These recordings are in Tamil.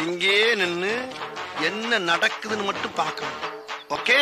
இங்கே நின்னு என்ன நடக்குதுன்னு மட்டும் பார்க்கணும் ஓகே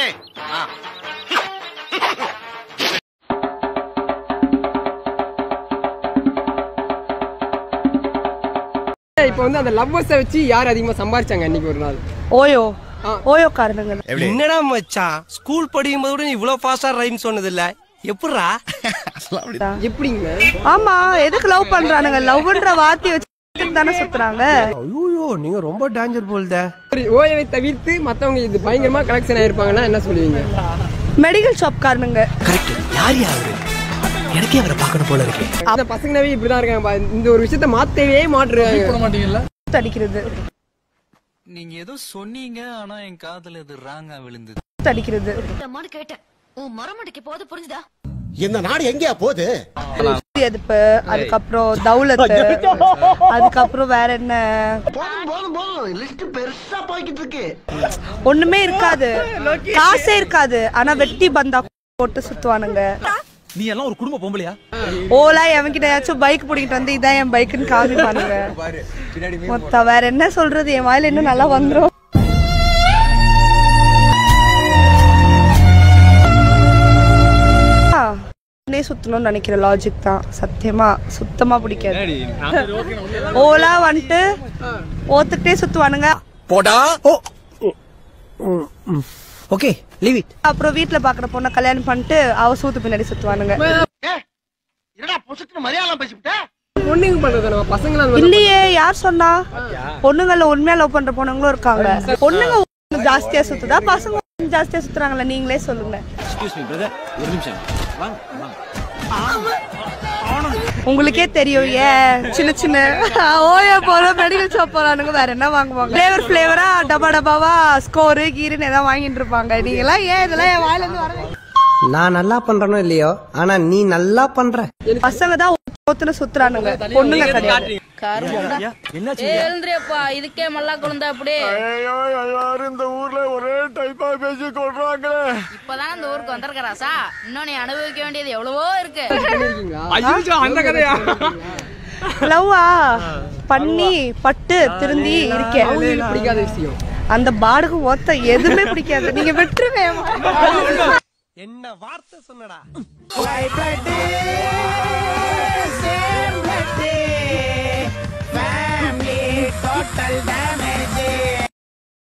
இப்போ வந்து அந்த லவ்வர்ஸை வச்சு யார் அதிகமா சம்பாரிச்சாங்க அன்னைக்கு ஒரு நாள் ஓயோ ஓயோ காரணங்கள் என்னடா மச்சான் ஸ்கூல் படிக்கும் போது கூட நீ இவ்வளவு ஃபாஸ்டா ரைம் சொன்னது இல்ல எப்படிடா எப்படிங்க ஆமா எதுக்கு லவ் பண்றானுங்க லவ்ன்ற வார்த்தையை வச்சு தானே சுத்துறாங்க ஐயோ நீங்க ரொம்ப டேஞ்சர் போல்தே சரி ஓயவை தவிர்த்து மத்தவங்க இது பயங்கரமா கலெக்ஷன் ஆயிருப்பாங்கன்னா என்ன சொல்லுவீங்க மெடிக்கல் ஷாப் காரணங்க கரெக்ட் யார் யாரு எனக்கே அவரை பார்க்கணும் போல இருக்கு அந்த பசங்கனாவே இப்படிதான் இருக்காங்க பா. இந்த ஒரு விஷயத்த மாத்தவே மாட்டுறாங்க அடிக்கிறது நீங்க ஏதோ சொன்னீங்க ஆனா என் காதுல இது ராங்கா விழுந்தது அடிக்கிறது அம்மான்னு கேட்டேன் உன் மரமண்டைக்கு போது புரிஞ்சுதா இந்த நாடு எங்கேயா போகுது எதுப்பு அதுக்கப்புறம் தௌலத்து அதுக்கப்புறம் வேற என்ன போதும் போதும் போதும் லிஸ்ட் பெருசா போய்கிட்டு இருக்கு ஒண்ணுமே இருக்காது காசே இருக்காது ஆனா வெட்டி பந்தா போட்டு சுத்துவானுங்க நீ எல்லாம் ஒரு குடும்ப பொம்பளையா ஓலா எவன்கிட்டயாச்சும் பைக் பிடிக்கிட்டு வந்து இதான் என் பைக்குன்னு காமிப்பானுங்க மொத்தம் வேற என்ன சொல்றது என் வாயில இன்னும் நல்லா வந்துரும் ஆ, உடனே சுத்தணும்னு நினைக்கிற லாஜிக் தான் சத்தியமா சுத்தமா பிடிக்காது ஓலா வந்துட்டு ஓத்துக்கிட்டே சுத்துவானுங்க போடா ஓ ஓகே லீவ் இட் அப்புறம் வீட்டுல பாக்குற பொண்ணை கல்யாணம் பண்ணிட்டு அவ சூத்து பின்னாடி சுத்துவானுங்க என்னடா பொசுக்கு மரியாதை பேசிவிட்ட பொண்ணுங்க பண்றது நம்ம பசங்களா அந்த மாதிரி இல்லையே யார் சொன்னா பொண்ணுங்கள உண்மையா லவ் பண்ற பொண்ணுங்களும் இருக்காங்க பொண்ணுங்க ஜாஸ்தியா சுத்துதா பசங்க ஜாஸ்தியா சுத்துறாங்களா நீங்களே சொல்லுங்க எக்ஸ்கியூஸ் மீ பிரதர் ஒரு நிமிஷம் வாங்க வாங்க உங்களுக்கே தெரியும் ஏன் சின்ன சின்ன ஓயா போற மெடிக்கல் ஷாப் போறானுங்க வேற என்ன வாங்குவாங்க ஃபிளேவர் ஃபிளேவரா டப்பா டப்பாவா ஸ்கோரு கீருன்னு எதாவது வாங்கிட்டு இருப்பாங்க நீங்க எல்லாம் ஏன் இதெல்லாம் என் வாயில இருந்து வரவே நான் நல்லா பண்றேனோ இல்லையோ ஆனா நீ நல்லா பண்ற பசங்க தான் ஒத்துன்னு சுத்துறானுங்க பொண்ணுங்க கிடையாது என்னாச்சு எழுந்திரியப்பா இதுக்கே மல்லா குழந்தை அப்படியே இந்த ஊர்ல ஒரே டைப்பா பேசி கொள்றாங்களே இப்பதான் இந்த ஊருக்கு வந்திருக்கறாசா இன்னும் நீ அனுபவிக்க வேண்டியது எவ்வளவோ இருக்கு ஐயோ, அந்த கதையா லவ்வா பண்ணி பட்டு திருந்தி இருக்கேன் அவங்களுக்கு பிடிக்காத விஷயம் அந்த பாடுக்கு ஒத்த எதுவுமே பிடிக்காது நீங்க விட்டுருவேன் என்ன வார்த்தை சொன்னடா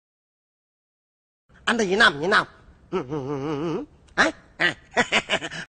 அந்த இனாம் இனாம் ம், ம், ம், ம், ம். ஆ? ஆ.